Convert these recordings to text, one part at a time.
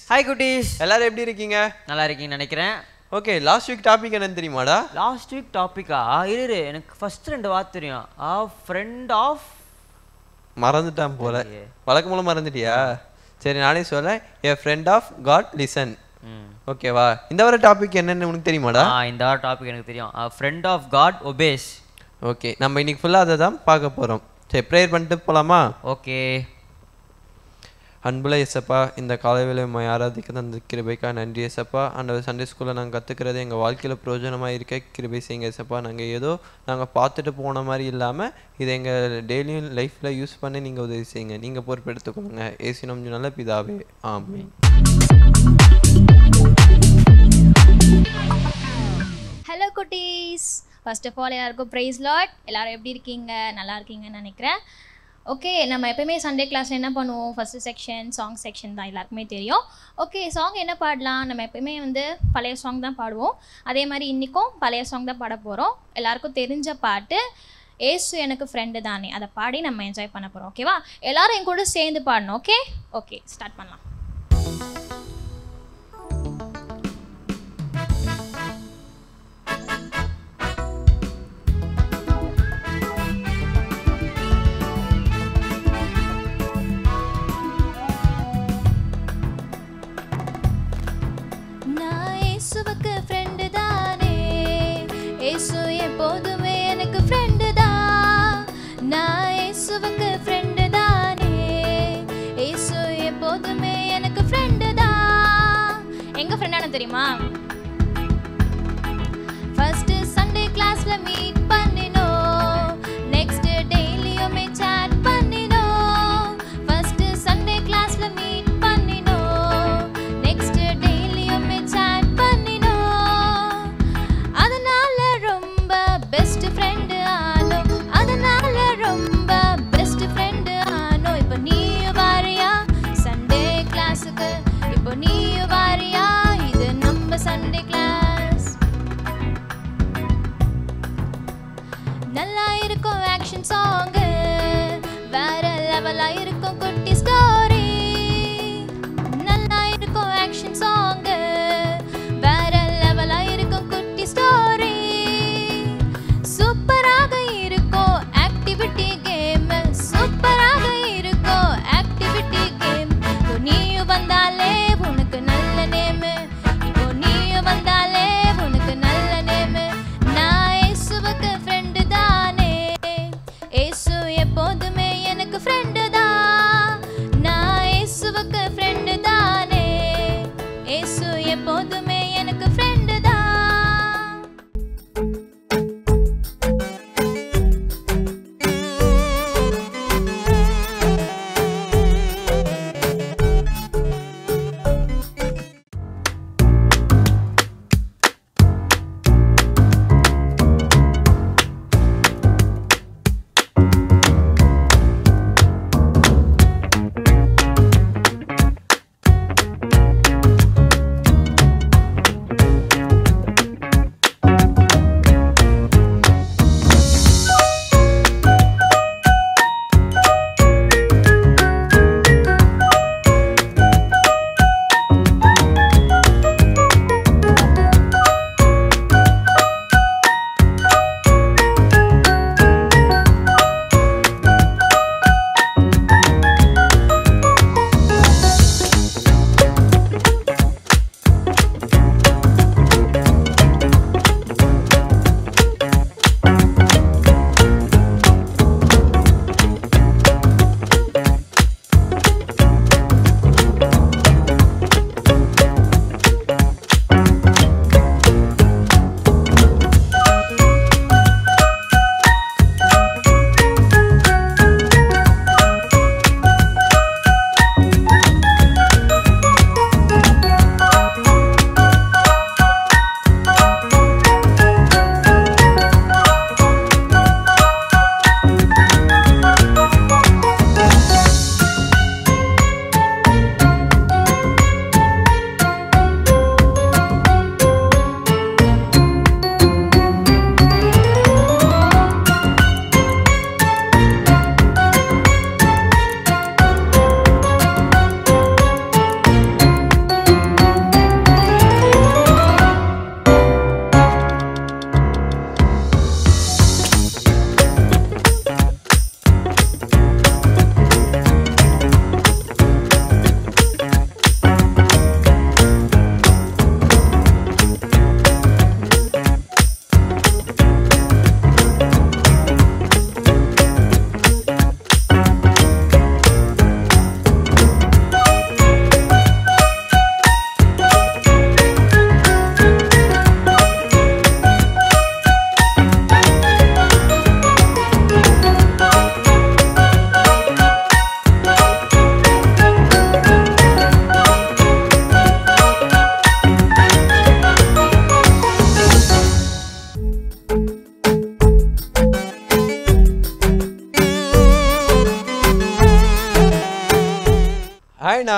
Hi குட்டீஸ் எல்லாரும் எப்படி இருக்கீங்க நல்லா இருக்கீங்கன்னு நினைக்கிறேன் ஓகே லாஸ்ட் வீக் டாபிக் என்னன்னு தெரியுமாடா லாஸ்ட் வீக் டாப்பிக்கா இரு இரு, எனக்கு ஃபர்ஸ்ட் ரெண்டு வார்த்தை தெரியும் ஆ ஃப்ரெண்ட் ஆஃப் மறந்துட்டான் போல வழக்கம்போல மறந்துட்டியா சரி நானே சொல்ல a friend of God listen ஓகேவா இந்த வர டாபிக் என்னன்னு உனக்கு தெரியுமாடா ஆ இந்த டாபிக் எனக்கு தெரியும் friend of God obeys okay நம்ம இன்னைக்கு ஃபுல்லாக அதை தான் பார்க்க போகிறோம் சரி ப்ரேயர் பண்ணிட்டு போகலாமா ஓகே அன்புல எசப்பா இந்த காலைவேளை உம்மை ஆராதிக்க தந்த கிருபைக்கா நன்றி எசப்பா அந்த சண்டே ஸ்கூலில் நாங்கள் கற்றுக்கிறது எங்கள் வாழ்க்கையில் பிரயோஜனமாக இருக்க கிருபை செய்யுங்க எசப்பா நாங்கள் ஏதோ நாங்கள் பார்த்துட்டு போன மாதிரி இல்லாமல் இதை எங்கள் டெய்லியும் லைஃப்பில் யூஸ் பண்ணி நீங்கள் உதவி செய்யுங்க நீங்கள் பொறுப்பெடுத்துக்கொள்ளுங்க ஏசினம் நல்ல பிதாவே ஆமென் ஹலோ குட்டீஸ் ஃபர்ஸ்ட் ஆஃப் ஆல் எல்லாருக்கும் ப்ரைஸ் லாட் எல்லாரும் எப்படி இருக்கீங்க நல்லா இருக்கீங்கன்னு நினைக்கிறேன் ஓகே நம்ம எப்பயுமே சண்டே கிளாஸில் என்ன பண்ணுவோம் ஃபஸ்ட்டு செக்ஷன் சாங் செக்ஷன் தான் எல்லாருக்குமே தெரியும் ஓகே சாங் என்ன பாடலாம் நம்ம எப்பயுமே வந்து பழைய சாங் தான் பாடுவோம் அதே மாதிரி இன்றைக்கும் பழைய சாங் தான் பாட போகிறோம் எல்லாருக்கும் தெரிஞ்ச பாட்டு ஏசு எனக்கு ஃப்ரெண்டு தானே அதை பாடி நம்ம என்ஜாய் பண்ண போகிறோம் ஓகேவா எல்லாரும் என் கூட சேர்ந்து பாடணும் ஓகே ஓகே ஸ்டார்ட் பண்ணலாம் நான் இயேசுவுக்கு ஃப்ரெண்டு தானே இயேசு எப்போதுமே எனக்கு ஃப்ரெண்டு தான் நான் இயேசுவுக்கு ஃப்ரெண்டு தானே இயேசு எப்போதுமே எனக்கு ஃப்ரெண்டு தான் எங்க ஃப்ரெண்டான தெரியுமா ஃபர்ஸ்ட் சண்டே கிளாஸ்ல மீட் பண்ணினோம் நெக்ஸ்ட் டெய்லியுமே சாட் பண்ணினோம் ஃபர்ஸ்ட் சண்டே கிளாஸ்ல மீட் பண்ணினோம் நெக்ஸ்ட் டெய்லியுமே சாட் பண்ணினோம் அதனால ரொம்ப பெஸ்ட் ஃப்ரெண்டு ஆனோம் அதனால ரொம்ப பெஸ்ட் ஃப்ரெண்டு ஆனோம் இப்போ நீ வாரியா சண்டே கிளாஸுக்கு இப்போ நீ வாரியா இது நம்ம சண்டே கிளாஸ்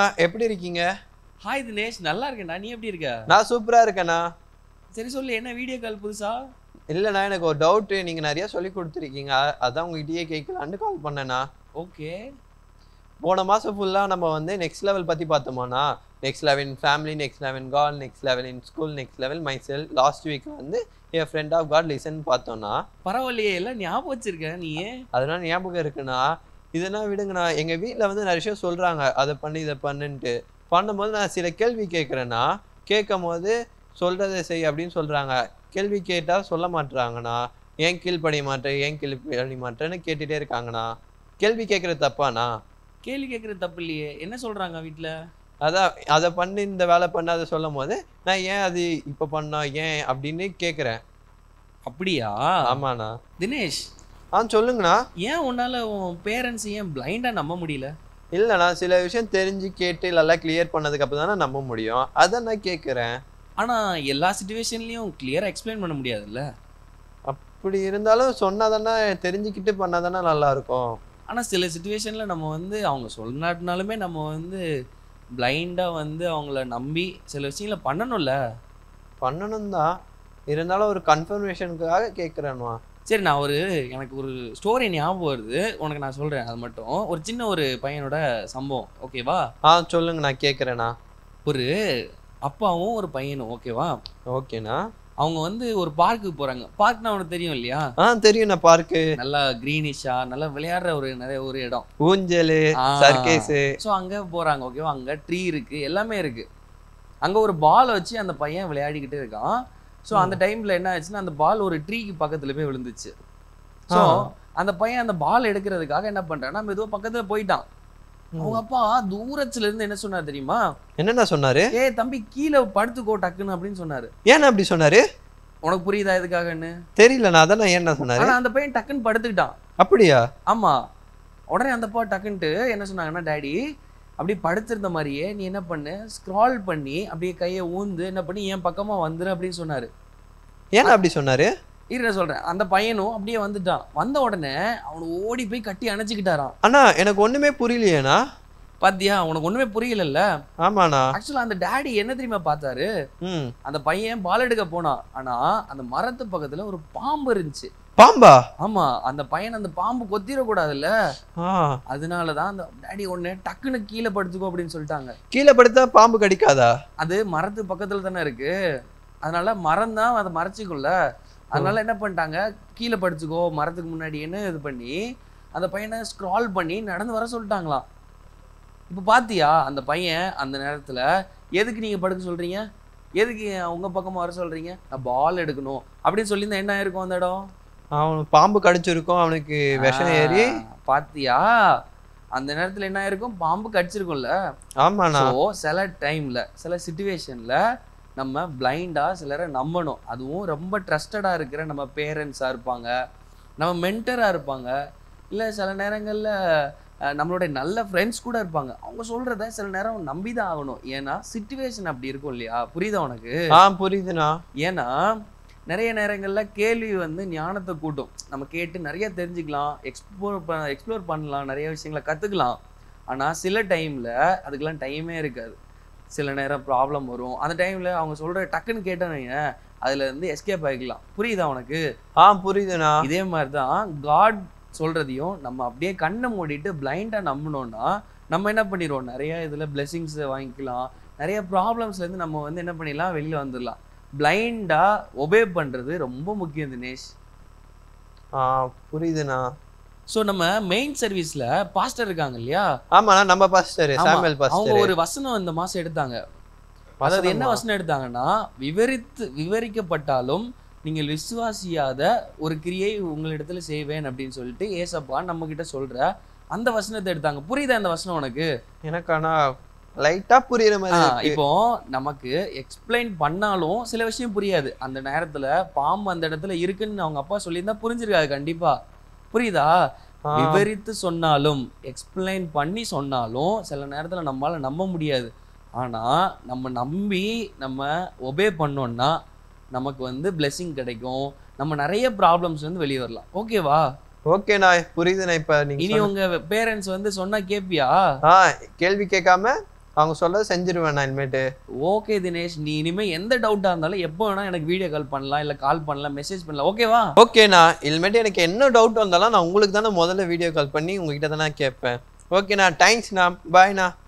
எப்படி இருக்கீங்க ஹாய் தினேஷ் நல்லா இருக்கேன்டா நீ எப்படி இருக்க நான் சூப்பரா இருக்கேண்ணா சரி சொல்லு என்ன வீடியோ கால் புதுசா இல்லைண்ணா எனக்கு ஒரு டவுட் நீங்க நிறைய சொல்லி கொடுத்துருக்கீங்க அ- அதான் உங்ககிட்டயே கேட்கலான்னு கால் பண்ணேண்ணா ஓகே போன மாசம் ஃபுல்லா நம்ம வந்து நெக்ஸ்ட் லெவல் பத்தி பார்த்தோமாண்ணா next level in family next level in God next level in school next level my cell last week வந்து என் ஃப்ரெண்ட் ஆஃப் காட் லிசன் பார்த்தோம்னா பரவாயில்லையே எல்லாம் ஞாபகம் வச்சிருக்க நீ அதெல்லாம் ஞாபகம் இருக்குண்ணா இதெல்லாம் விடுங்கண்ணா எங்க வீட்ல வந்து நிறைய விஷயம் சொல்றாங்க அதை பண்ணு இதை பண்ணுன்ட்டு பண்ணும்போது நான் சில கேள்வி கேட்குறேன்னா கேட்கும் போது சொல்றதை செய் அப்படின்னு சொல்றாங்க கேள்வி கேட்டா சொல்ல மாட்றாங்கண்ணா ஏன் கீழ்ப்படிய மாட்டேன் ஏன் கீழ்ப்படிய மாட்டேன்னு கேட்டுட்டே இருக்காங்கண்ணா கேள்வி கேட்கறது தப்பாண்ணா கேள்வி கேட்கறது தப்பு இல்லையே என்ன சொல்றாங்க வீட்ல அதான் அதை பண்ணி இந்த வேலை பண்ண அதை சொல்லும் போது நான் ஏன் அது இப்போ பண்ணோம் ஏன் அப்படின்னு கேட்குறேன் அப்படியா ஆமாண்ணா தினேஷ் ஆ சொல்லுங்கண்ணா ஏன் உன்னால உன் பேரண்ட்ஸ் ஏன் பிளைண்டா நம்ப முடியல இல்லைண்ணா சில விஷயம் தெரிஞ்சு கேட்டு நல்லா கிளியர் பண்ணதுக்கு அப்புறம் தானே நம்ப முடியும் அதான் நான் கேட்குறேன் ஆனா எல்லா சுச்சுவேஷன்லயும் கிளியரா எக்ஸ்பிளைன் பண்ண முடியாதுல்ல அப்படி இருந்தாலும் சொன்னாதானே தெரிஞ்சுக்கிட்டு பண்ணாதானே நல்லா இருக்கும் ஆனா சில சுச்சுவேஷன்ல நம்ம வந்து அவங்க சொல்லாட்டினாலுமே நம்ம வந்து பிளைண்டா வந்து அவங்கள நம்பி சில விஷயங்களை பண்ணணும்ல பண்ணணும் தான் இருந்தாலும் ஒரு கன்ஃபர்மேஷனுக்காக கேட்குறேன்மா சரி நான் ஒரு எனக்கு ஒரு ஸ்டோரி ஞாபகம் வருது உனக்கு நான் சொல்றேன் அது மட்டும் ஒரு சின்ன ஒரு பையனோட சம்பவம் ஓகேவா ஆ சொல்லுங்க நான் கேட்குறேண்ணா ஒரு அப்பாவும் ஒரு பையனும் ஓகேவா ஓகேண்ணா அவங்க வந்து ஒரு பார்க்குக்கு போறாங்க பார்க்னா உனக்கு தெரியும் இல்லையா ஆ தெரியுண்ணா பார்க்கு நல்லா கிரீனிஷா நல்லா விளையாடுற ஒரு நிறைய ஒரு இடம் ஊஞ்சல் ஆ. சர்க்கேஸு ஸோ அங்க போறாங்க ஓகேவா அங்க ட்ரீ இருக்கு எல்லாமே இருக்கு அங்க ஒரு பால் வச்சு அந்த பையன் விளையாடிக்கிட்டே இருக்கான் ஸோ அந்த டைம்ல என்ன ஆச்சுன்னா அந்த பால் ஒரு ட்ரீக்கு பக்கத்துல போய் விழுந்துச்சு ஸோ ஆ. அந்த பையன் அந்த பால் எடுக்கிறதுக்காக என்ன பண்றான்னா மெதுவா பக்கத்துல போயிட்டான் அவங்க அப்பா தூரத்துல இருந்து என்ன சொன்னார் தெரியுமா என்னண்ணா சொன்னாரு ஏய் தம்பி கீழே படுத்துக்கோ டக்குன்னு அப்படின்னு சொன்னாரு ஏண்ணா அப்படி சொன்னாரு உனக்கு புரியுதா எதுக்காகன்னு தெரியலண்ணா அதான் ஏண்ணா சொன்னாரு ஆனா அந்த பையன் டக்குன்னு படுத்துக்கிட்டான் அப்படியா ஆமா உடனே அந்த அப்பா டக்குன்ட்டு என்ன சொன்னாங்கன்னா டாடி அப்படியே படுத்திருந்த மாதிரியே நீ என்ன பண்ணு ஸ்க்ரால் பண்ணி அப்படியே கையை ஊந்து என்ன பண்ணி என் பக்கமா வந்துரு அப்படின்னு சொன்னாரு ஏண்ணா அப்படி சொன்னாரு இரு நான் சொல்றேன் அந்த பையனும் அப்படியே வந்துட்டான் வந்த உடனே அவனை ஓடி போய் கட்டி அணைச்சிக்கிட்டாராம் அண்ணா எனக்கு ஒண்ணுமே புரியலையேண்ணா பாத்தியா உனக்கு ஒண்ணுமே புரியலல்ல ஆமாண்ணா ஆக்சுவலா அந்த டாடி என்ன தெரியுமா பார்த்தாரு ம் அந்த பையன் பால் எடுக்க போனான் ஆனா அந்த மரத்து பக்கத்துல ஒரு பாம்பு இருந்துச்சு பாம்பா ஆமா அந்த பையன் அந்த பாம்பு கொத்திடக்கூடாதுல்ல ஆ அதனாலதான் அந்த டாடி ஒண்ணு டக்குன்னு கீழே படுத்துக்கோ அப்படின்னு சொல்லிட்டாங்க கீழே படுத்தா பாம்பு கடிக்காதா அது மரத்து பக்கத்துல தானே இருக்கு அதனால மரம் தான் அதை மறைச்சிக்கும்ல அதனால என்ன பண்ணிட்டாங்க கீழே படுத்துக்கோ மரத்துக்கு முன்னாடின்னு இது பண்ணி அந்த பையனை ஸ்க்ரால் பண்ணி நடந்து வர சொல்லிட்டாங்களாம் இப்போ பாத்தியா அந்த பையன் அந்த நேரத்துல எதுக்கு நீங்க படுக்க சொல்றீங்க எதுக்கு உங்க பக்கமா வர சொல்றீங்க நான் பால் எடுக்கணும் அப்படின்னு சொல்லியிருந்தா என்ன ஆயிருக்கும் அந்த இடம் அவன் பாம்பு கடிச்சிருக்கும் அவனுக்கு விஷம் ஏறி ஆ, பாத்தியா அந்த நேரத்துல என்ன ஆயிருக்கும் பாம்பு கடிச்சிருக்கும்ல ஆமாண்ணா ஸோ சில டைம்ல சில சுச்சுவேஷன்ல நம்ம பிளைண்டா சிலரை நம்பணும் அதுவும் ரொம்ப ட்ரஸ்டடா இருக்கிற நம்ம பேரண்ட்ஸா இருப்பாங்க நம்ம மென்டரா இருப்பாங்க இல்ல சில நேரங்கள்ல அஹ், நம்மளுடைய நல்ல ஃப்ரெண்ட்ஸ் கூட இருப்பாங்க அவங்க சொல்றத சில நேரம் நம்பி தான் ஆகணும் ஏன்னா சுச்சுவேஷன் அப்படி இருக்கும் இல்லையா புரியுதா உனக்கு ஆ புரியுதுண்ணா ஏன்னா நிறைய நேரங்கள்ல கேள்வி வந்து ஞானத்தை கூட்டும் நம்ம கேட்டு நிறைய தெரிஞ்சுக்கலாம் எக்ஸ்ப்ளோர் எக்ஸ்ப்ளோர் பண்ணலாம் நிறைய விஷயங்களை கத்துக்கலாம் ஆனா சில டைம்ல அதுக்கெல்லாம் டைமே இருக்காது சில நேரம் ப்ராப்ளம் வரும் அந்த டைம்ல அவங்க சொல்ற டக்குன்னு கேட்டானுங்க அதுல இருந்து எஸ்கேப் ஆகிக்கலாம் புரியுதா உனக்கு ஆ புரியுதுண்ணா இதே மாதிரி தான் காட் சொல்றதையும் நம்ம அப்படியே கண்ணை மூடிட்டு பிளைண்டா நம்பினோம்னா நம்ம என்ன பண்ணிடுவோம் நிறைய இதுல பிளெஸிங்ஸ் வாங்கிக்கலாம் நிறைய ப்ராப்ளம்ஸ்ல இருந்து நம்ம வந்து என்ன பண்ணிடலாம் வெளியில வந்துடலாம் பிளைண்டா ஒபே பண்றது ரொம்ப முக்கியம் தினேஷ் ஆ புரியுதுண்ணா ஸோ நம்ம மெயின் சர்வீஸ்ல பாஸ்டர் இருக்காங்க இல்லையா ஆமாண்ணா நம்ம பாஸ்டர் ஆமா, சாமுவேல் அவங்க பாஸ்டர் ஒரு வசனம் இந்த மாசம் எடுத்தாங்க அதாவது என்ன வசனம் எடுத்தாங்கன்னா விவரித்து விவரிக்கப்பட்டாலும் நீங்கள் விசுவாசியாத ஒரு கிரியை உங்களிடத்துல செய்வேன் அப்படின்னு சொல்லிட்டு ஏசப்பா நம்ம கிட்ட சொல்ற அந்த வசனத்தை எடுத்தாங்க புரியுதா அந்த வசனம் உனக்கு எனக்கு ஆனா லைட்டா புரியுற மாதிரி ஆ, இருக்கு. இப்போ நமக்கு எக்ஸ்பிளைன் பண்ணாலும் சில விஷயம் புரியாது அந்த நேரத்துல பாம்பு அந்த இடத்துல இருக்குன்னு அவங்க அப்பா சொல்லியிருந்தா புரிஞ்சிருக்காது கண்டிப்பா புரியுதா ஆ, விவரித்து சொன்னாலும் எக்ஸ்பிளைன் பண்ணி சொன்னாலும் சில நேரத்துல நம்மளால நம்ப முடியாது ஆனா நம்ம நம்பி நம்ம ஒபே பண்ணோம்னா நமக்கு வந்து blessing கிடைக்கும் நம்ம நிறைய ப்ராப்ளம்ஸ் வந்து வெளியே வரலாம் ஓகேவா ஓகேண்ணா புரியுதுண்ணா இப்ப நீங்க இனி சொன்ன- உங்க பேரண்ட்ஸ் வந்து சொன்னா கேப்பியா ஆ கேள்வி கேட்காம அவங்க சொல்ல செஞ்சிருவேன் நான் இனிமேட்டு ஓகே தினேஷ் நீ இனிமே எந்த டவுட்டா இருந்தாலும் எப்போ வேணா எனக்கு வீடியோ கால் பண்ணலாம் இல்ல கால் பண்ணலாம் மெசேஜ் பண்ணலாம் ஓகேவா ஓகேண்ணா இனிமேட்டு எனக்கு என்ன டவுட் வந்தாலும் நான் உங்களுக்கு தானே முதல்ல வீடியோ கால் பண்ணி உங்ககிட்ட தானே கேட்பேன் ஓகேண்ணா தேங்க்ஸ்ண்ணா பாய்ண்ணா